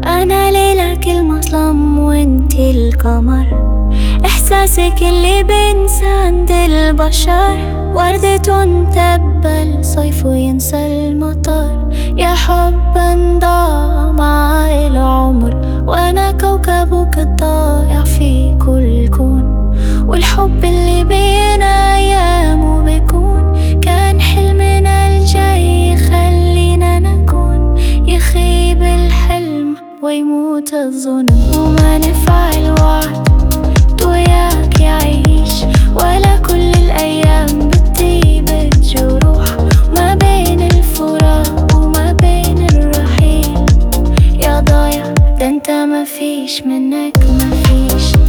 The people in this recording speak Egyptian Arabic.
أنا ليلة كل مظلم وانتي القمر إحساسك اللي بينسى عند البشر وردة تبل صيف وينسى المطر يا حب ضاع مع العمر وأنا كوكبك الضايع في كل كون والحب اللي بينا أيامه بيكون كان حلمنا الجاي خلينا نكون يخيب الحلم ويموت الظن وما نفع الوعد وياك يعيش ولا كل الأيام بتطيب الجروح ما بين الفراق وما بين الرحيل يا ضايع ده انت ما فيش منك ما فيش